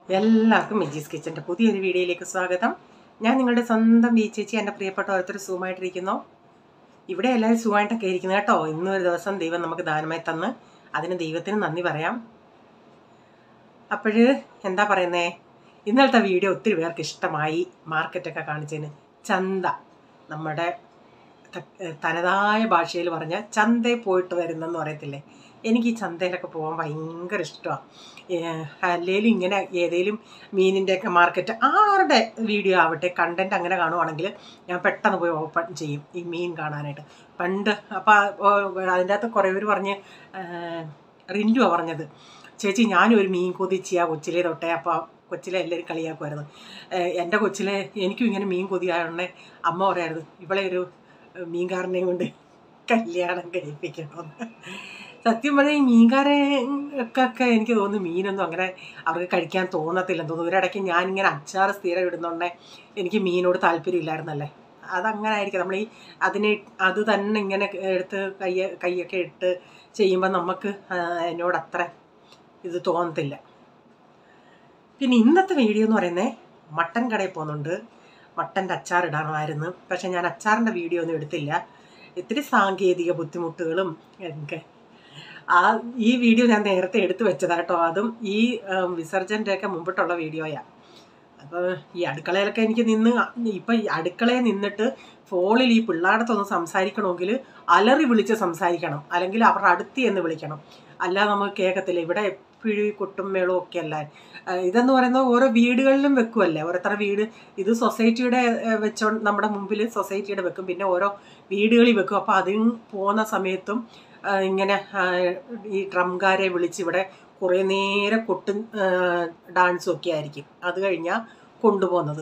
എല്ലാവർക്കും മിജീസ് കിച്ചൻ്റെ പുതിയൊരു വീഡിയോയിലേക്ക് സ്വാഗതം ഞാൻ നിങ്ങളുടെ സ്വന്തം ബി ചേച്ചി എൻ്റെ പ്രിയപ്പെട്ട ഓരോരുത്തർ സുഖമായിട്ടിരിക്കുന്നു ഇവിടെ എല്ലാവരും സുഖമായിട്ടൊക്കെ ഇരിക്കുന്നത് കേട്ടോ ഇന്നൊരു ദിവസം ദൈവം നമുക്ക് ദാനമായി തന്ന് അതിന് ദൈവത്തിന് നന്ദി പറയാം അപ്പോഴ് എന്താ പറയുന്നേ ഇന്നലത്തെ വീഡിയോ ഒത്തിരി പേർക്ക് ഇഷ്ടമായി മാർക്കറ്റൊക്കെ കാണിച്ചതിന് ചന്ത നമ്മുടെ ത- തനതായ ഭാഷയിൽ പറഞ്ഞ ചന്തയിൽ പോയിട്ട് വരുന്നെന്ന് പറയത്തില്ലേ എനിക്ക് ഈ ചന്തയിലൊക്കെ പോകാൻ ഭയങ്കര ഇഷ്ടമാണ് അല്ലെങ്കിലും ഇങ്ങനെ ഏതെങ്കിലും മീനിൻ്റെയൊക്കെ മാർക്കറ്റ് ആരുടെ വീഡിയോ ആവട്ടെ കണ്ടൻറ്റ് അങ്ങനെ കാണുവാണെങ്കിൽ ഞാൻ പെട്ടെന്ന് പോയി ഓപ്പൺ ചെയ്യും ഈ മീൻ കാണാനായിട്ട് പണ്ട് അപ്പോൾ അതിൻ്റെ അകത്ത് കുറേ പേര് പറഞ്ഞ് റിൻറ്റുവാണ് പറഞ്ഞത് ചേച്ചി ഞാനും ഒരു മീൻ കൊതിച്ചിയാ കൊച്ചിലെ തൊട്ടേ അപ്പോൾ കൊച്ചിലെ എല്ലാവരും കളിയാക്കുമായിരുന്നു ഏഹ് എൻ്റെ കൊച്ചിലെ എനിക്കും ഇങ്ങനെ മീൻ കൊതിയായതുകൊണ്ട് അമ്മ പറയായിരുന്നു ഇവളെ ഒരു ഏഹ് മീൻകാരനെയും കൊണ്ട് കല്യാണം കഴിപ്പിക്കണമെന്ന് സത്യം പറഞ്ഞാൽ ഈ മീൻകാരൊക്കെ എനിക്ക് തോന്നുന്നു മീനൊന്നും അങ്ങനെ അവർക്ക് കഴിക്കാൻ തോന്നത്തില്ലെന്ന് തോന്നുന്നു ഒരിടയ്ക്ക് ഞാനിങ്ങനെ അച്ചാർ സ്ഥിരം ഇടുന്നോണ്ടേ എനിക്ക് മീനോട് താല്പര്യമില്ലായിരുന്നല്ലേ അതങ്ങനെ ആയിരിക്കും നമ്മൾ ഈ അതിനെ അത് തന്നെ ഇങ്ങനെ എടുത്ത് കയ്യ കൈയൊക്കെ ഇട്ട് ചെയ്യുമ്പോൾ നമുക്ക് ആ, എന്നോട് അത്ര ഇത് തോന്നത്തില്ല പിന്നെ ഇന്നത്തെ വീഡിയോ എന്ന് പറയുന്നത് മട്ടൻ കടയിൽ പോകുന്നുണ്ട് മട്ടൻ്റെ അച്ചാർ ഇടണമായിരുന്നു പക്ഷെ ഞാൻ അച്ചാറിൻ്റെ വീഡിയോ ഒന്നും എടുത്തില്ല ഇത്തിരി സാങ്കേതിക ബുദ്ധിമുട്ടുകളും ഒക്കെ ആ ഈ വീഡിയോ ഞാൻ നേരത്തെ എടുത്തു വെച്ചതാട്ടോ അതും ഈ വിസർജൻ്റെ ഒക്കെ മുമ്പിട്ടുള്ള വീഡിയോയാണ് അപ്പോൾ ഈ അടുക്കളയിലൊക്കെ എനിക്ക് നിന്ന് ഇപ്പം ഈ അടുക്കളയിൽ നിന്നിട്ട് ഫോണിൽ ഈ പിള്ളേടത്തൊന്ന് സംസാരിക്കണമെങ്കിൽ അലറി വിളിച്ച് സംസാരിക്കണം അല്ലെങ്കിൽ അവരുടെ അടുത്ത് എന്ന് വിളിക്കണം അല്ലാതെ നമുക്ക് കേൾക്കത്തില്ല ഇവിടെ എപ്പോഴും ഈ കൊട്ടും മേളവും ഒക്കെ അല്ലേ ആ, ഇതെന്ന് പറയുന്നത് ഓരോ വീടുകളിലും വെക്കുമല്ലേ ഓരോരുത്തരുടെ വീട് ഇത് സൊസൈറ്റിയുടെ ഏഹ്, വെച്ചോ നമ്മുടെ മുമ്പിൽ സൊസൈറ്റിയുടെ വെക്കും പിന്നെ ഓരോ വീടുകളിൽ വെക്കും അപ്പോൾ അതിന് പോകുന്ന സമയത്തും ആ, ഇങ്ങനെ ആ, ഈ ഡ്രംകാരെ വിളിച്ച് ഇവിടെ കുറേ നേരം കൊട്ടും ഡാൻസും ഒക്കെ ആയിരിക്കും അത് കഴിഞ്ഞാൽ കൊണ്ടുപോകുന്നത്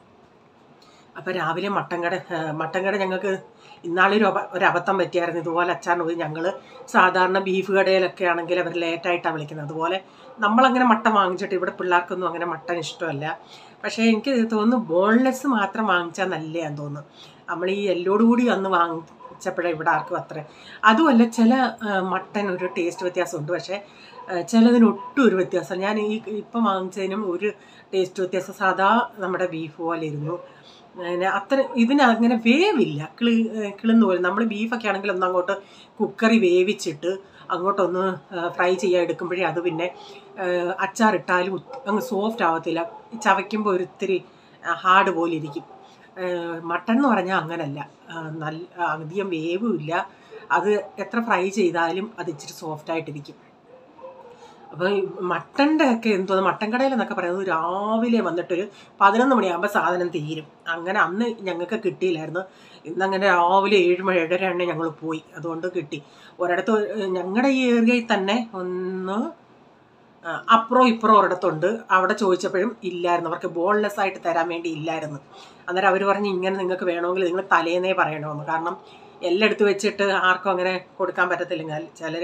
അപ്പോൾ രാവിലെ മട്ടൻ കട ആ, മട്ടൻ കട ഞങ്ങൾക്ക് ഇന്നാളൊരു അപ ഒരു അബദ്ധം പറ്റിയായിരുന്നു ഇതുപോലെ അച്ചാറിന് പോയി ഞങ്ങൾ സാധാരണ ബീഫ് കടയിലൊക്കെ ആണെങ്കിൽ അവർ ലേറ്റായിട്ടാണ് വിളിക്കുന്നത് അതുപോലെ നമ്മളങ്ങനെ മട്ടൻ വാങ്ങിച്ചിട്ട് ഇവിടെ പിള്ളേർക്കൊന്നും അങ്ങനെ മട്ടൻ ഇഷ്ടമല്ല പക്ഷേ എനിക്ക് തോന്നുന്നു ബോൺലെസ് മാത്രം വാങ്ങിച്ചാൽ നല്ലതാന്ന് തോന്നുന്നു നമ്മൾ ഈ എല്ലോട് കൂടി അന്ന് വാങ്ങിച്ചപ്പോഴേ ഇവിടെ ആർക്കും അത്ര അതുമല്ല ചില ആ, മട്ടൻ ഒരു ടേസ്റ്റ് വ്യത്യാസമുണ്ട് പക്ഷേ ആ, ചിലതിന് ഒട്ടും ഒരു വ്യത്യാസം ഞാൻ ഈ ഇപ്പം വാങ്ങിച്ചതിനും ഒരു ടേസ്റ്റ് വ്യത്യാസം സാധാ നമ്മുടെ ബീഫ് പോലെ ഇരുന്നു പിന്നെ അത്ര ഇതിന് അങ്ങനെ വേവില്ല കിളി കിളുന്ന പോലെ നമ്മൾ ബീഫൊക്കെ ആണെങ്കിൽ ഒന്ന് അങ്ങോട്ട് കുക്കറി വേവിച്ചിട്ട് അങ്ങോട്ടൊന്ന് ഫ്രൈ ചെയ്യാൻ എടുക്കുമ്പോഴേ അത് പിന്നെ ആ, അച്ചാറിട്ടാലും ഉത്- അങ്ങ് സോഫ്റ്റ് ആവത്തില്ല ചവയ്ക്കുമ്പോൾ ഒരു ഇത്തിരി ഹാർഡ് പോലെ ഇരിക്കും ആ, മട്ടൺ എന്ന് പറഞ്ഞാൽ അങ്ങനല്ല ആ, നല്ല അധികം വേവുമില്ല അത് എത്ര ഫ്രൈ ചെയ്താലും അത് ഇച്ചിരി സോഫ്റ്റ് ആയിട്ടിരിക്കും അപ്പോൾ ഈ മട്ടൻ്റെ ഒക്കെ എന്തോ മട്ടൻ കടയിൽ എന്നൊക്കെ പറയുന്നത് രാവിലെ വന്നിട്ടൊരു പതിനൊന്ന് മണിയാകുമ്പോൾ സാധനം തീരും അങ്ങനെ അന്ന് ഞങ്ങൾക്ക് കിട്ടിയില്ലായിരുന്നു ഇന്നങ്ങനെ രാവിലെ ഏഴ് മണി ഏഴര ആണ് ഞങ്ങൾ പോയി അതുകൊണ്ട് കിട്ടി ഒരിടത്ത് ഞങ്ങളുടെ ഈ ഏരിയയിൽ തന്നെ ഒന്ന് ആ, അപ്പുറം ഇപ്പുറം ഒരിടത്തുണ്ട് അവിടെ ചോദിച്ചപ്പോഴും ഇല്ലായിരുന്നു അവർക്ക് ബോൺലെസ് ആയിട്ട് തരാൻ വേണ്ടി ഇല്ലായിരുന്നു അന്നേരം അവർ പറഞ്ഞ് ഇങ്ങനെ നിങ്ങൾക്ക് വേണമെങ്കിൽ നിങ്ങൾ തലേന്നേ പറയണമെന്ന് കാരണം എല്ലാം എടുത്ത് വെച്ചിട്ട് ആർക്കും അങ്ങനെ കൊടുക്കാൻ പറ്റത്തില്ലെങ്കിൽ ചിലർ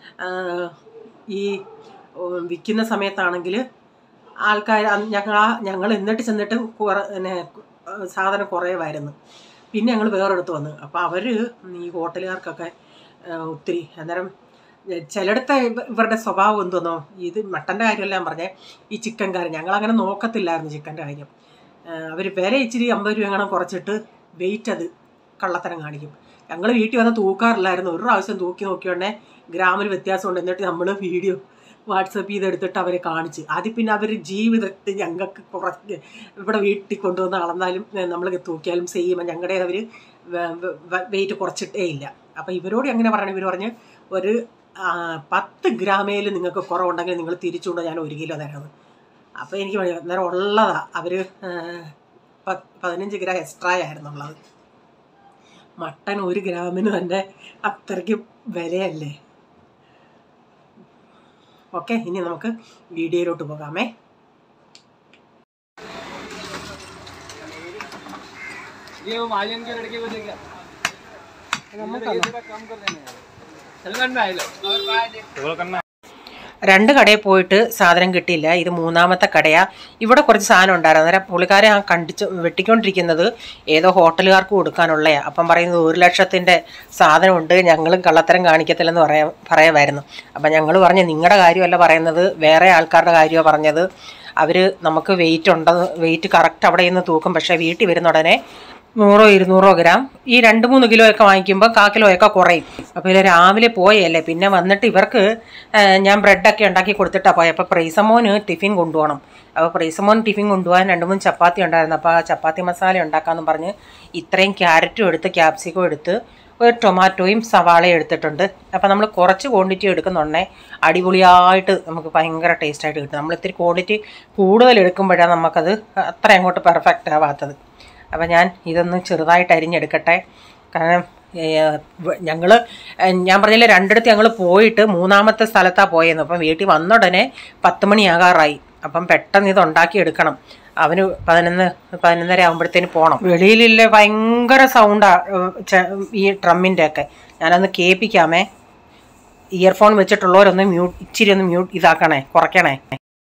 ഈ ഉം, വിൽക്കുന്ന സമയത്താണെങ്കിൽ ആൾക്കാർ ഞങ്ങൾ ഞങ്ങൾ എന്നിട്ട് ചെന്നിട്ട് കുറ പിന്നെ സാധനം കുറയുമായിരുന്നു പിന്നെ ഞങ്ങൾ വേറെടുത്ത് വന്നു അപ്പോൾ അവർ ഈ ഹോട്ടലുകാർക്കൊക്കെ ആ, ഒത്തിരി അന്നേരം ചിലയിടത്ത് ഇവ- ഇവരുടെ സ്വഭാവം എന്തോന്നോ ഇത് മട്ടൻ്റെ കാര്യമല്ല ഞാൻ പറഞ്ഞേ ഈ ചിക്കൻ കാര്യം ഞങ്ങളങ്ങനെ നോക്കത്തില്ലായിരുന്നു ചിക്കൻ്റെ കാര്യം അവർ വില ഇച്ചിരി അമ്പത് രൂപ എങ്ങനെ കുറച്ചിട്ട് വെയിറ്റ് അത് കള്ളത്തരം കാണിക്കും ഞങ്ങൾ വീട്ടിൽ വന്ന് തൂക്കാറില്ലായിരുന്നു ഒരു പ്രാവശ്യം തൂക്കി നോക്കിയോണ്ടേ ഗ്രാമിൽ വ്യത്യാസമുണ്ട് എന്നിട്ട് നമ്മൾ വീഡിയോ വാട്സപ്പ് ചെയ്തെടുത്തിട്ട് അവരെ കാണിച്ച് ആദ്യം പിന്നെ അവർ ജീവിതത്തിൽ ഞങ്ങൾക്ക് കുറച്ച് ഇവിടെ വീട്ടിൽ കൊണ്ടുവന്ന് അളന്നാലും നമ്മൾ തൂക്കിയാലും ചെയ്യുമ്പോൾ ഞങ്ങളുടെ അവർ വെയിറ്റ് കുറച്ചിട്ടേ ഇല്ല അപ്പോൾ ഇവരോട് എങ്ങനെ പറയണം ഇവർ പറഞ്ഞ് ഒരു ആ, പത്ത് ഗ്രാമേൽ നിങ്ങൾക്ക് കുറവുണ്ടെങ്കിൽ നിങ്ങൾ തിരിച്ചുകൊണ്ട് ഞാൻ ഒരു കിലോ തരാമെന്ന് അപ്പോൾ എനിക്ക് ഭയ- അന്നേരം ഉള്ളതാ അവർ പതിനഞ്ച് ഗ്രാം എക്സ്ട്രാ ആയിരുന്നുള്ളത് മട്ടൻ ഒരു ഗ്രാമിന് തന്നെ അത്രയ്ക്ക് വിലയല്ലേ ഓക്കെ ഇനി നമുക്ക് വീഡിയോയിലോട്ട് പോകാമേ ये वो मालियन के लड़के को देखा ये थोड़ा कम कर देना यार सलमान में आए लो രണ്ട് കടയിൽ പോയിട്ട് സാധനം കിട്ടിയില്ല ഇത് മൂന്നാമത്തെ കടയാ ഇവിടെ കുറച്ച് സാധനം ഉണ്ടായിരുന്നു അന്നേരം പുള്ളിക്കാരെ ആ കണ്ടിച്ച് വെട്ടിക്കൊണ്ടിരിക്കുന്നത് ഏതോ ഹോട്ടലുകാർക്ക് കൊടുക്കാനുള്ളയാ അപ്പം പറയുന്നത് ഒരു ലക്ഷത്തിൻ്റെ സാധനമുണ്ട് ഞങ്ങളും കള്ളത്തരം കാണിക്കത്തില്ലെന്ന് പറയാ പറയുമായിരുന്നു അപ്പം ഞങ്ങൾ പറഞ്ഞു നിങ്ങളുടെ കാര്യമല്ല പറയുന്നത് വേറെ ആൾക്കാരുടെ കാര്യമാണ് പറഞ്ഞത് അവർ നമുക്ക് വെയിറ്റ് ഉണ്ടെന്ന് വെയിറ്റ് കറക്റ്റ് അവിടെ നിന്ന് തൂക്കും പക്ഷേ വീട്ടിൽ വരുന്ന ഉടനെ നൂറോ ഇരുന്നൂറോ ഗ്രാം ഈ രണ്ട് മൂന്ന് കിലോ ഒക്കെ വാങ്ങിക്കുമ്പോൾ കാ കിലോ ഒക്കെ കുറയും അപ്പോൾ ഇതിൽ രാവിലെ പോയല്ലേ പിന്നെ വന്നിട്ട് ഇവർക്ക് ആ, ഞാൻ ബ്രെഡൊക്കെ ഉണ്ടാക്കി കൊടുത്തിട്ടാണ് പോയത് അപ്പോൾ പ്രൈസമോന് ടിഫിൻ കൊണ്ടുപോകണം അപ്പോൾ പ്രൈസമോൻ ടിഫിൻ കൊണ്ടുപോകാൻ രണ്ട് മൂന്ന് ചപ്പാത്തി ഉണ്ടായിരുന്നു അപ്പോൾ ആ ചപ്പാത്തി മസാല ഉണ്ടാക്കാമെന്ന് പറഞ്ഞ് ഇത്രയും ക്യാരറ്റും എടുത്ത് ക്യാപ്സിക്കും എടുത്ത് ഒരു ടൊമാറ്റോയും സവാളയും എടുത്തിട്ടുണ്ട് അപ്പോൾ നമ്മൾ കുറച്ച് ക്വാണ്ടിറ്റി എടുക്കുന്നുണ്ടേ അടിപൊളിയായിട്ട് നമുക്ക് ഭയങ്കര ടേസ്റ്റായിട്ട് കിട്ടും നമ്മൾ ഇത്തിരി ക്വാണ്ടിറ്റി കൂടുതൽ എടുക്കുമ്പോഴാണ് നമുക്കത് അത്ര അങ്ങോട്ട് പെർഫെക്റ്റ് ആവാത്തത് അപ്പോൾ ഞാൻ ഇതൊന്ന് ചെറുതായിട്ട് അരിഞ്ഞെടുക്കട്ടെ കാരണം ഞങ്ങൾ ഞാൻ പറഞ്ഞില്ല രണ്ടിടത്ത് ഞങ്ങൾ പോയിട്ട് മൂന്നാമത്തെ സ്ഥലത്താണ് പോയെന്ന് അപ്പം വീട്ടിൽ വന്ന ഉടനെ പത്ത് മണിയാകാറായി അപ്പം പെട്ടെന്ന് ഇത് ഉണ്ടാക്കി എടുക്കണം അവന് പതിനൊന്ന് പതിനൊന്നര ആകുമ്പോഴത്തേന് പോകണം വെളിയിലില്ല ഭയങ്കര സൗണ്ടാ ഈ ഡ്രമ്മിൻ്റെ ഒക്കെ ഞാനൊന്ന് കേൾപ്പിക്കാമേ ഇയർഫോൺ വെച്ചിട്ടുള്ളവരൊന്ന് മ്യൂട്ട് ഇച്ചിരി ഒന്ന് മ്യൂട്ട് ഇതാക്കണേ കുറയ്ക്കണേ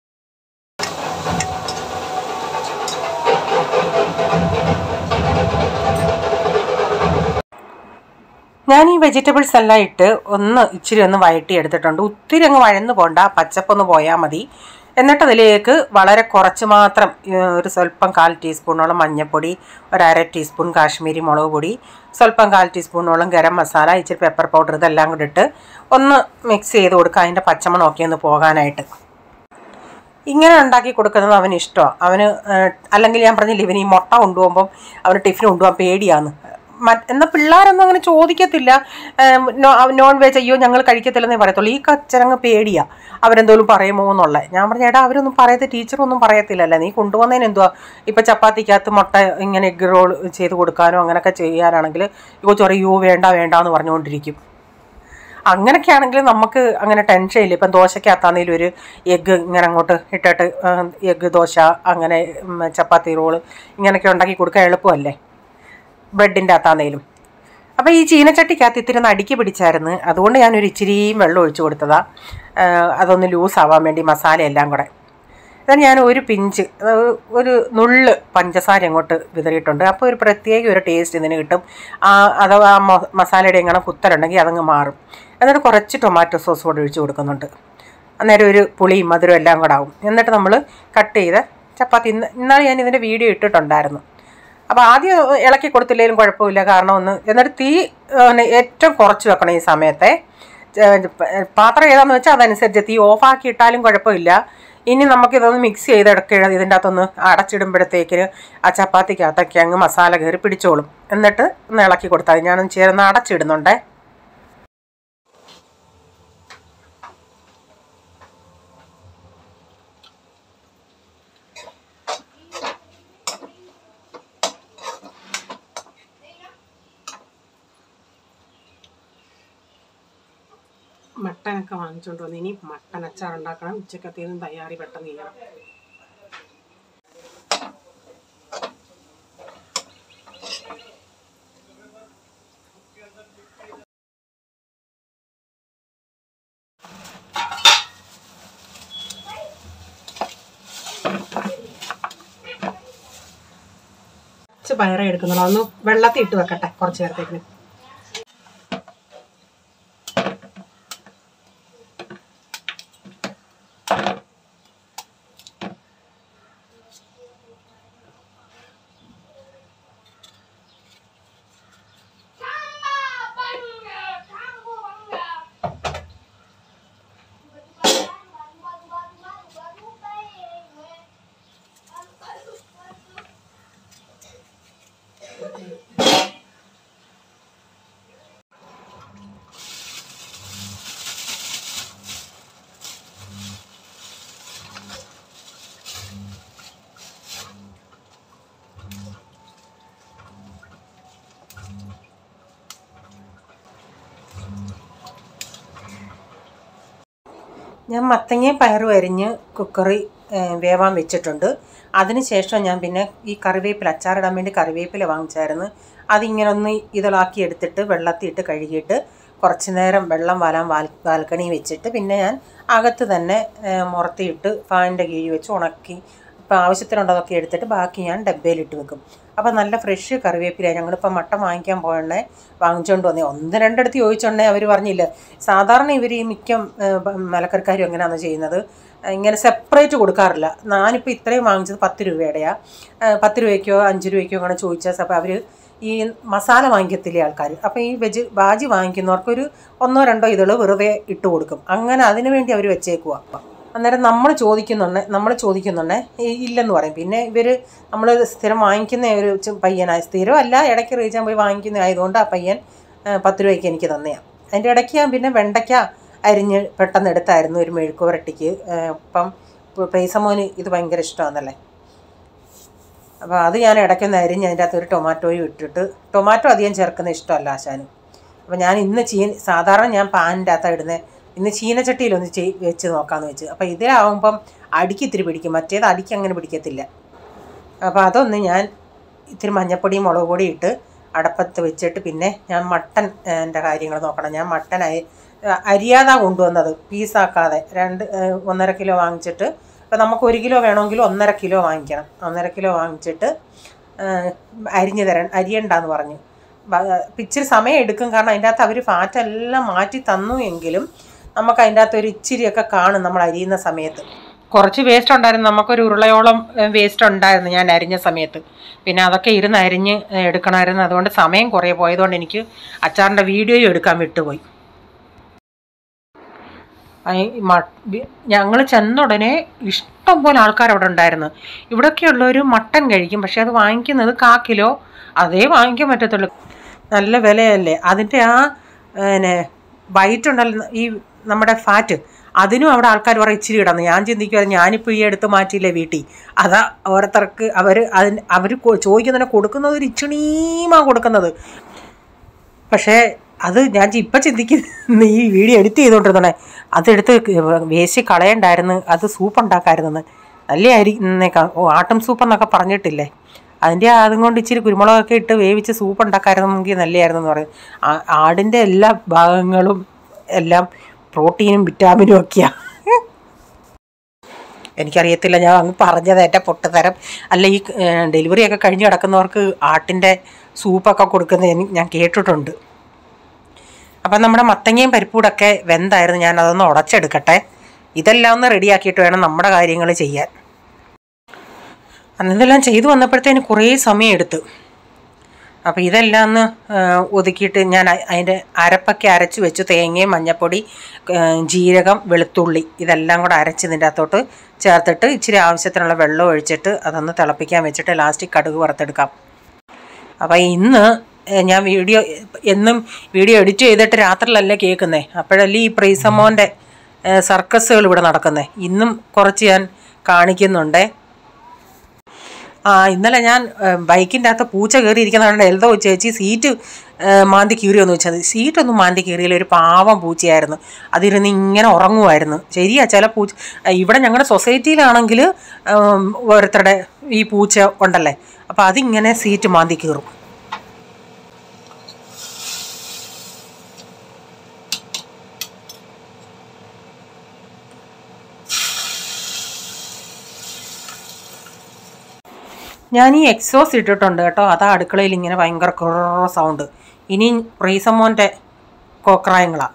ഞാൻ ഈ വെജിറ്റബിൾസ് എല്ലാം ഇട്ട് ഒന്ന് ഇച്ചിരി ഒന്ന് വഴറ്റി എടുത്തിട്ടുണ്ട് ഒത്തിരി അങ്ങ് വഴന്ന് പോണ്ട പച്ചപ്പൊന്ന് പോയാൽ മതി എന്നിട്ട് അതിലേക്ക് വളരെ കുറച്ച് മാത്രം ഏഹ്, ഒരു സ്വല്പം കാൽ ടീസ്പൂണോളം മഞ്ഞൾപ്പൊടി ഒരു അര ടീസ്പൂൺ കാശ്മീരി മുളക് പൊടി സ്വല്പം കാൽ ടീസ്പൂണോളം ഗരം മസാല ഇച്ചിരി പെപ്പർ പൗഡർ ഇതെല്ലാം കൂടി ഇട്ട് ഒന്ന് മിക്സ് ചെയ്ത് കൊടുക്കുക അതിൻ്റെ പച്ചമണമൊക്കെ ഒന്ന് പോകാനായിട്ട് ഇങ്ങനെ ഉണ്ടാക്കി കൊടുക്കുന്നത് അവന് ഇഷ്ടമാണ് അവന് ഏഹ്, അല്ലെങ്കിൽ ഞാൻ പറഞ്ഞില്ല ഇവന് ഈ മുട്ട കൊണ്ടുപോകുമ്പം അവന് ടിഫിൻ കൊണ്ടുപോകാൻ പേടിയാണ് മറ്റ് എന്നാൽ പിള്ളേരൊന്നും അങ്ങനെ ചോദിക്കത്തില്ല ഏഹ്, നോ- നോൺ വെജ് അയ്യോ ഞങ്ങൾ കഴിക്കത്തില്ലെന്നേ പറയത്തുള്ളൂ ഈ കച്ചരങ്ങ് പേടിയാ അവരെന്തോലും പറയുമോ എന്നുള്ളത് ഞാൻ പറഞ്ഞ എടാ അവരൊന്നും പറയത്ത ടീച്ചറൊന്നും പറയത്തില്ലല്ലേ നീ കൊണ്ടുവന്നതിന് എന്തുവാ ഇപ്പം ചപ്പാത്തിക്കകത്ത് മുട്ട ഇങ്ങനെ എഗ് റോൾ ചെയ്ത് കൊടുക്കാനോ അങ്ങനെയൊക്കെ ചെയ്യാനാണെങ്കിൽ ഇവ ചൊറിയോ വേണ്ട വേണ്ട എന്ന് പറഞ്ഞുകൊണ്ടിരിക്കും അങ്ങനെയൊക്കെ ആണെങ്കിൽ നമുക്ക് അങ്ങനെ ടെൻഷൻ ഇല്ല ഇപ്പം ദോശക്കകത്താണെങ്കിലും ഒരു എഗ്ഗ് ഇങ്ങനെ അങ്ങോട്ട് ഇട്ടിട്ട് എഗ്ഗ് ദോശ അങ്ങനെ ഉം, ചപ്പാത്തി റോള് ഇങ്ങനെയൊക്കെ ഉണ്ടാക്കി കൊടുക്കാൻ എളുപ്പമല്ലേ ബ്രെഡിൻ്റെ അകത്താണേലും അപ്പോൾ ഈ ചീനച്ചട്ടിക്കകത്ത് ഇത്തിരി ഒന്ന് അടുക്കി പിടിച്ചായിരുന്നു അതുകൊണ്ട് ഞാനൊരു ഇച്ചിരിയും വെള്ളം ഒഴിച്ചു കൊടുത്തതാ ആ, അതൊന്ന് ലൂസ് ആവാൻ വേണ്ടി മസാല എല്ലാം കൂടെ എന്നാൽ ഞാൻ ഒരു പിഞ്ച് അതായത് ഒരു നുള്ള് പഞ്ചസാര അങ്ങോട്ട് വിതറിയിട്ടുണ്ട് അപ്പോൾ ഒരു പ്രത്യേക ഒരു ടേസ്റ്റ് ഇതിന് കിട്ടും ആ അഥവാ ആ മൊ- മസാലയുടെ എങ്ങനെ കുത്തലുണ്ടെങ്കിൽ അതങ്ങ് മാറും എന്നിട്ട് കുറച്ച് ടൊമാറ്റോ സോസ് കൂടെ ഒഴിച്ച് കൊടുക്കുന്നുണ്ട് അന്നേരം ഒരു പുളിയും മധുരം എല്ലാം കൂടെ ആവും എന്നിട്ട് നമ്മൾ കട്ട് ചെയ്ത് ചപ്പാത്തി ഇന്ന് ഇന്നാൾ ഞാൻ ഇതിൻ്റെ വീഡിയോ ഇട്ടിട്ടുണ്ടായിരുന്നു അപ്പോൾ ആദ്യം ഇളക്കി കൊടുത്തില്ലെങ്കിലും കുഴപ്പമില്ല കാരണം ഒന്ന് എന്നിട്ട് തീ ഏഹ്, ഏറ്റവും കുറച്ച് വെക്കണം ഈ സമയത്തെ ഏഹ്, പാത്രം ഏതാണെന്ന് വെച്ചാൽ അതനുസരിച്ച് തീ ഓഫാക്കി ഇട്ടാലും കുഴപ്പമില്ല ഇനി നമുക്കിതൊന്ന് മിക്സ് ചെയ്തെടുക്കുക ഇതിൻ്റെ അകത്തൊന്ന് അടച്ചിടുമ്പോഴത്തേക്കിന് ആ ചപ്പാത്തിക്കകത്തൊക്കെ അങ്ങ് മസാല കയറി പിടിച്ചോളും എന്നിട്ട് ഒന്ന് ഇളക്കി കൊടുത്താൽ മതി. ഞാനൊന്ന് ചേർന്ന് അടച്ചിടുന്നുണ്ടേ മട്ടനൊക്കെ വാങ്ങിച്ചുകൊണ്ട് വന്ന് ഇനി മട്ടൻ അച്ചാർ ഉണ്ടാക്കണം ഉച്ചക്കത്തേനും തയ്യാറി പെട്ടെന്ന് ചെയ്യണം കുറച്ച് പയറേ എടുക്കുന്നുള്ളൂ ഒന്ന് വെള്ളത്തിൽ ഇട്ട് വെക്കട്ടെ കുറച്ച് നേരത്തേക്ക് ഞാൻ മത്തങ്ങയും പയറും അരിഞ്ഞ് കുക്കറിൽ വേവാൻ വെച്ചിട്ടുണ്ട് അതിനുശേഷം ഞാൻ പിന്നെ ഈ കറിവേപ്പില അച്ചാറിടാൻ വേണ്ടി കറിവേപ്പില വാങ്ങിച്ചായിരുന്നു അതിങ്ങനെ ഒന്ന് ഇതളാക്കി എടുത്തിട്ട് വെള്ളത്തിൽ ഇട്ട് കഴുകിയിട്ട് കുറച്ച് നേരം വെള്ളം വാലാൻ വാൽ ബാൽക്കണി വെച്ചിട്ട് പിന്നെ ഞാൻ അകത്ത് തന്നെ ഏ, മുറത്തിയിട്ട് ഫാനിൻ്റെ കീഴ് വെച്ച് ഉണക്കി ഇപ്പം ആവശ്യത്തിനുള്ളതൊക്കെ എടുത്തിട്ട് ബാക്കി ഞാൻ ഡബ്ബയിലിട്ട് വെക്കും അപ്പോൾ നല്ല ഫ്രഷ് കറിവേപ്പില ഞങ്ങളിപ്പോൾ മട്ടൻ വാങ്ങിക്കാൻ പോയണേ വാങ്ങിച്ചുകൊണ്ട് വന്നേ ഒന്ന് രണ്ടിടത്ത് ചോദിച്ചോണ്ടേ അവർ പറഞ്ഞില്ല സാധാരണ ഇവർ ഈ മിക്ക ഏഹ്, ബ- മലക്കറിക്കാരും എങ്ങനെയാണ് ചെയ്യുന്നത് ഇങ്ങനെ സെപ്പറേറ്റ് കൊടുക്കാറില്ല ഞാനിപ്പോൾ ഇത്രയും വാങ്ങിച്ചത് പത്ത് രൂപയുടെയാ ഏഹ്, പത്ത് രൂപയ്ക്കോ അഞ്ച് രൂപയ്ക്കോ അങ്ങനെ ചോദിച്ചാൽ അപ്പോൾ അവർ ഈ മസാല വാങ്ങിക്കത്തില്ലേ ആൾക്കാർ അപ്പോൾ ഈ വെജ് ബാജി വാങ്ങിക്കുന്നവർക്കൊരു ഒന്നോ രണ്ടോ ഇതള് വെറുതെ ഇട്ട് കൊടുക്കും അങ്ങനെ അതിനു വേണ്ടി അവർ വെച്ചേക്കുക അന്നേരം നമ്മൾ ചോദിക്കുന്നുണ്ട് നമ്മൾ ചോദിക്കുന്നുണ്ട് ഇല്ലെന്ന് പറയും പിന്നെ ഇവർ നമ്മൾ സ്ഥിരം വാങ്ങിക്കുന്ന ഒരു ചെ- പയ്യനായ സ്ഥിരമല്ല ഇടയ്ക്ക് റീച്ചാൻ പോയി വാങ്ങിക്കുന്ന ആയതുകൊണ്ട് ആ പയ്യൻ ആ, പത്ത് രൂപയ്ക്ക് എനിക്ക് തന്നെയാണ് അതിൻ്റെ ഇടയ്ക്ക് ഞാൻ പിന്നെ വെണ്ടയ്ക്ക അരിഞ്ഞ് പെട്ടെന്ന് എടുത്തായിരുന്നു ഒരു മെഴുക്ക് പുരട്ടിക്ക് ആ, ഇപ്പം പ്രൈസമോന് ഇത് ഭയങ്കര ഇഷ്ടമാണെന്നല്ലേ അപ്പോൾ അത് ഞാൻ ഇടയ്ക്കൊന്ന് അരിഞ്ഞ് അതിൻ്റെ അകത്ത് ഒരു ടൊമാറ്റോയും ഇട്ടിട്ട് ടൊമാറ്റോ അധികം ചേർക്കുന്ന ഇഷ്ടമല്ല ആശാനും അപ്പോൾ ഞാൻ ഇന്ന് ചീ സാധാരണ ഞാൻ പാനിൻ്റെ അകത്താണ് ഇടുന്നത് ഇന്ന് ചീനച്ചട്ടിയിലൊന്ന് ചെയ് വെച്ച് നോക്കാമെന്ന് വെച്ച് അപ്പോൾ ഇതിലാവുമ്പം അടിക്ക് ഇത്തിരി പിടിക്കും മറ്റേത് അടിക്ക് അങ്ങനെ പിടിക്കത്തില്ല അപ്പോൾ അതൊന്ന് ഞാൻ ഇത്തിരി മഞ്ഞപ്പൊടിയും മുളക് പൊടി ഇട്ട് അടപ്പത്ത് വെച്ചിട്ട് പിന്നെ ഞാൻ മട്ടൻ എൻ്റെ കാര്യങ്ങൾ നോക്കണം ഞാൻ മട്ടൻ അരി അരിയാതാ കൊണ്ടുവന്നത് പീസാക്കാതെ രണ്ട് ഏഹ്, ഒന്നര കിലോ വാങ്ങിച്ചിട്ട് ഇപ്പോൾ നമുക്ക് ഒരു കിലോ വേണമെങ്കിൽ ഒന്നര കിലോ വാങ്ങിക്കണം ഒന്നര കിലോ വാങ്ങിച്ചിട്ട് ഏഹ്, അരിഞ്ഞ് തരാൻ അരിയണ്ടെന്ന് പറഞ്ഞു ബ- ഇപ്പം ഇച്ചിരി സമയം എടുക്കും കാരണം അതിൻ്റെ അകത്ത് അവർ ഫാറ്റെല്ലാം മാറ്റി തന്നു എങ്കിലും നമുക്ക് അതിൻ്റെ അകത്ത് ഒരു ഇച്ചിരിയൊക്കെ കാണും നമ്മൾ അരിയുന്ന സമയത്ത് കുറച്ച് വേസ്റ്റ് ഉണ്ടായിരുന്നു നമുക്കൊരു ഉരുളയോളം വേസ്റ്റ് ഉണ്ടായിരുന്നു ഞാൻ അരിഞ്ഞ സമയത്ത് പിന്നെ അതൊക്കെ ഇരുന്ന് അരിഞ്ഞ് ഏഹ്, എടുക്കണമായിരുന്നു അതുകൊണ്ട് സമയം കുറേ പോയതുകൊണ്ട് എനിക്ക് അച്ചാറിൻ്റെ വീഡിയോയും എടുക്കാൻ വിട്ടുപോയി ഞങ്ങൾ ചെന്ന ഉടനെ ഇഷ്ടം പോലെ ആൾക്കാർ അവിടെ ഉണ്ടായിരുന്നു ഇവിടെയൊക്കെയുള്ളവർ മട്ടൻ കഴിക്കും പക്ഷെ അത് വാങ്ങിക്കുന്നത് കാ കിലോ അതേ വാങ്ങിക്കാൻ പറ്റത്തുള്ളൂ നല്ല വിലയല്ലേ അതിൻ്റെ ആ പിന്നെ വൈറ്റ് ഉണ്ടല്ലോ ഈ നമ്മുടെ ഫാറ്റ് അതിനും അവിടെ ആൾക്കാർ പറയും ഇച്ചിരി ഇടന്നു ഞാൻ ചിന്തിക്കുമായിരുന്നു ഞാനിപ്പോൾ ഈ എടുത്ത് മാറ്റിയില്ലേ വീട്ടിൽ അതാ ഓരോരുത്തർക്ക് അവർ അതിന് അവർ ചോദിക്കുന്നതിനെ കൊടുക്കുന്നത് ഒരു ഇച്ചിണീമാ കൊടുക്കുന്നത് പക്ഷേ അത് ഞാൻ ഇപ്പം ചിന്തിക്കുന്ന ഈ വീഡിയോ എഡിറ്റ് ചെയ്തുകൊണ്ടിരുന്നേ അതെടുത്ത് വേസ്റ്റ് കളയണ്ടായിരുന്നു അത് സൂപ്പ് ഉണ്ടാക്കാമായിരുന്നെന്ന് നല്ല അരി എന്നേക്കാം ഓ ആട്ടും സൂപ്പ് എന്നൊക്കെ പറഞ്ഞിട്ടില്ലേ അതിൻ്റെ അതും കൊണ്ട് ഇച്ചിരി കുരുമുളകൊക്കെ ഇട്ട് വേവിച്ച് സൂപ്പ് ഉണ്ടാക്കാമായിരുന്നെങ്കിൽ നല്ലതായിരുന്നു എന്ന് പറയും ആ- ആടിൻ്റെ എല്ലാ ഭാഗങ്ങളും എല്ലാം പ്രോട്ടീനും വിറ്റാമിനും ഒക്കെയാണ് എനിക്കറിയത്തില്ല ഞാൻ അങ്ങ് പറഞ്ഞത് എൻ്റെ പൊട്ടുതരം അല്ല ഈ ഡെലിവറി ഒക്കെ കഴിഞ്ഞ് കിടക്കുന്നവർക്ക് ആട്ടിൻ്റെ സൂപ്പൊക്കെ കൊടുക്കുന്നത് എനി- ഞാൻ കേട്ടിട്ടുണ്ട് അപ്പം നമ്മുടെ മത്തങ്ങയും പരിപ്പൂടൊക്കെ വെന്തായിരുന്നു ഞാൻ അതൊന്ന് ഉടച്ചെടുക്കട്ടെ ഇതെല്ലാം ഒന്ന് റെഡിയാക്കിയിട്ട് വേണം നമ്മുടെ കാര്യങ്ങൾ ചെയ്യാൻ അന്നിതെല്ലാം ചെയ്തു വന്നപ്പോഴത്തേന് കുറേ സമയം എടുത്തു അപ്പോൾ ഇതെല്ലാം ഒന്ന് ആ, ഒതുക്കിയിട്ട് ഞാൻ അ- അതിൻ്റെ അരപ്പൊക്കെ അരച്ച് വെച്ചു തേങ്ങയും മഞ്ഞപ്പൊടി ആ, ജീരകം വെളുത്തുള്ളി ഇതെല്ലാം കൂടെ അരച്ച് ഇതിൻ്റെ അകത്തോട്ട് ചേർത്തിട്ട് ഇച്ചിരി ആവശ്യത്തിനുള്ള വെള്ളം ഒഴിച്ചിട്ട് അതൊന്ന് തിളപ്പിക്കാൻ വെച്ചിട്ട് ലാസ്റ്റ് കടുക് വറുത്തെടുക്കാം അപ്പോൾ ഇന്ന് ഏഹ്, ഞാൻ വീഡിയോ എന്നും വീഡിയോ എഡിറ്റ് ചെയ്തിട്ട് രാത്രിയിലല്ലേ കേൾക്കുന്നേ അപ്പോഴല്ലേ ഈ പ്രീസമോൻ്റെ സർക്കസുകൾ ഇവിടെ നടക്കുന്നേ ഇന്നും കുറച്ച് ഞാൻ കാണിക്കുന്നുണ്ടേ ആ ഇന്നലെ ഞാൻ ബൈക്കിൻ്റെ അകത്ത് പൂച്ച കയറിയിരിക്കുന്ന കണ്ട് എൽതോ ചേച്ചി സീറ്റ് ഏഹ്, മാന്തി കീറിയോന്ന് വെച്ചത് സീറ്റൊന്നും മാന്തി കീറിയില്ല ഒരു പാവം പൂച്ചയായിരുന്നു അതിരുന്ന് ഇങ്ങനെ ഉറങ്ങുമായിരുന്നു ശരിയാ ചില പൂച്ച ഏഹ്, ഇവിടെ ഞങ്ങളുടെ സൊസൈറ്റിയിലാണെങ്കിൽ ഉം, ഓരോരുത്തരുടെ ഈ പൂച്ച ഉണ്ടല്ലേ അപ്പോൾ അതിങ്ങനെ സീറ്റ് മാന്തി കീറും ഞാൻ ഈ എക്സോസ് ഇട്ടിട്ടുണ്ട് കേട്ടോ അതാ അടുക്കളയിൽ ഇങ്ങനെ ഭയങ്കര കുറ സൗണ്ട് ഇനി റീസമോൻ്റെ കോക്രായങ്ങളാ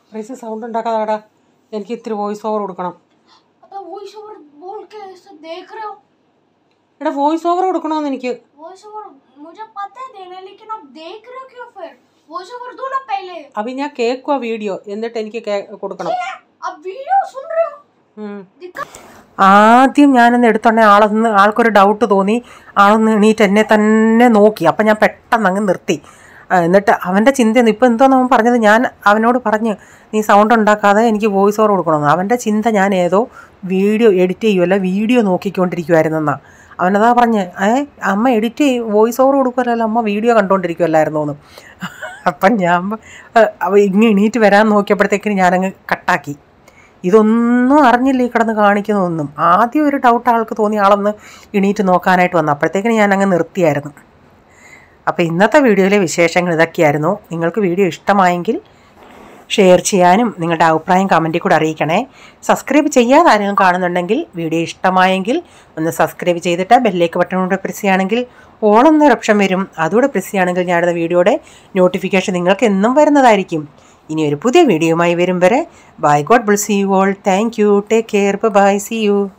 പ്രൈസ് സൗണ്ട് ഉണ്ടാക്കാതാടാ എനിക്ക് ഇത്തിരി വോയിസ് ഓവർ കൊടുക്കണം तो वॉइस ओवर बोल के ऐसे देख रहे हो എടാ വോയിസ് ഓവർ കൊടുക്കണമെന്ന് എനിക്ക് वॉइस ओवर मुझे पता है देने लेकिन आप देख रहे हो क्यों फिर वॉइस ओवर दो ना पहले അപ്പം ഞാൻ കേൾക്കുക വീഡിയോ എന്നിട്ട് എനിക്ക് കേ- കൊടുക്കണം अब वीडियो सुन रहे हो ഉം. दिक्कत ആദ്യം ഞാനൊന്ന് എടുത്തോണ്ടേ ആളൊന്ന് ആൾക്കൊരു ഡൗട്ട് തോന്നി ആളൊന്ന് എണീറ്റ് എന്നെ തന്നെ നോക്കി അപ്പം ഞാൻ പെട്ടെന്ന് അങ്ങ് നിർത്തി ആ, എന്നിട്ട് അവൻ്റെ ചിന്തയൊന്നും ഇപ്പം എന്തോന്ന് അവൻ പറഞ്ഞത് ഞാൻ അവനോട് പറഞ്ഞ് നീ സൗണ്ട് ഉണ്ടാക്കാതെ എനിക്ക് വോയിസ് ഓവർ കൊടുക്കണമെന്ന് അവൻ്റെ ചിന്ത ഞാൻ ഏതോ വീഡിയോ എഡിറ്റ് ചെയ്യുമല്ല വീഡിയോ നോക്കിക്കൊണ്ടിരിക്കുമായിരുന്നെന്നാ അവനതാ പറഞ്ഞ് ഏ അമ്മ എഡിറ്റ് ചെയ്യും വോയിസ് ഓവർ കൊടുക്കുമല്ലോ അമ്മ വീഡിയോ കണ്ടുകൊണ്ടിരിക്കുമല്ലായിരുന്നു എന്ന് അപ്പം ഞാൻ പ- ഏ, അവ ഇങ്ങനെ എണീറ്റ് വരാൻ നോക്കിയപ്പോഴത്തേക്കിന് ഞാനങ്ങ് കട്ടാക്കി ഇതൊന്നും അറിഞ്ഞില്ല ഈ കിടന്ന് കാണിക്കുന്നതൊന്നും ആദ്യം ഒരു ഡൗട്ട് ആൾക്ക് തോന്നിയ ആളൊന്ന് എണീറ്റ് നോക്കാനായിട്ട് വന്നു അപ്പോഴത്തേക്കിന് ഞാൻ അങ്ങ് നിർത്തിയായിരുന്നു അപ്പോൾ ഇന്നത്തെ വീഡിയോയിലെ വിശേഷങ്ങൾ ഇതൊക്കെയായിരുന്നു നിങ്ങൾക്ക് വീഡിയോ ഇഷ്ടമായെങ്കിൽ ഷെയർ ചെയ്യാനും നിങ്ങളുടെ അഭിപ്രായം കമൻറ്റിൽ കൂടെ അറിയിക്കണേ സബ്സ്ക്രൈബ് ചെയ്യാതെ ആരെങ്കിലും കാണുന്നുണ്ടെങ്കിൽ വീഡിയോ ഇഷ്ടമായെങ്കിൽ ഒന്ന് സബ്സ്ക്രൈബ് ചെയ്തിട്ട് ബെല്ലേക്ക് ബട്ടൺ കൂടെ പ്രസ് ചെയ്യുകയാണെങ്കിൽ ഓളെന്നൊരു ഓപ്ഷൻ വരും അതുകൂടെ പ്രസ് ചെയ്യുകയാണെങ്കിൽ ഞാനിടുന്ന വീഡിയോയുടെ നോട്ടിഫിക്കേഷൻ നിങ്ങൾക്ക് എന്നും വരുന്നതായിരിക്കും ഇനി ഒരു പുതിയ വീഡിയോയുമായി വരും വരെ bye God bless see you all thank you take care bye see U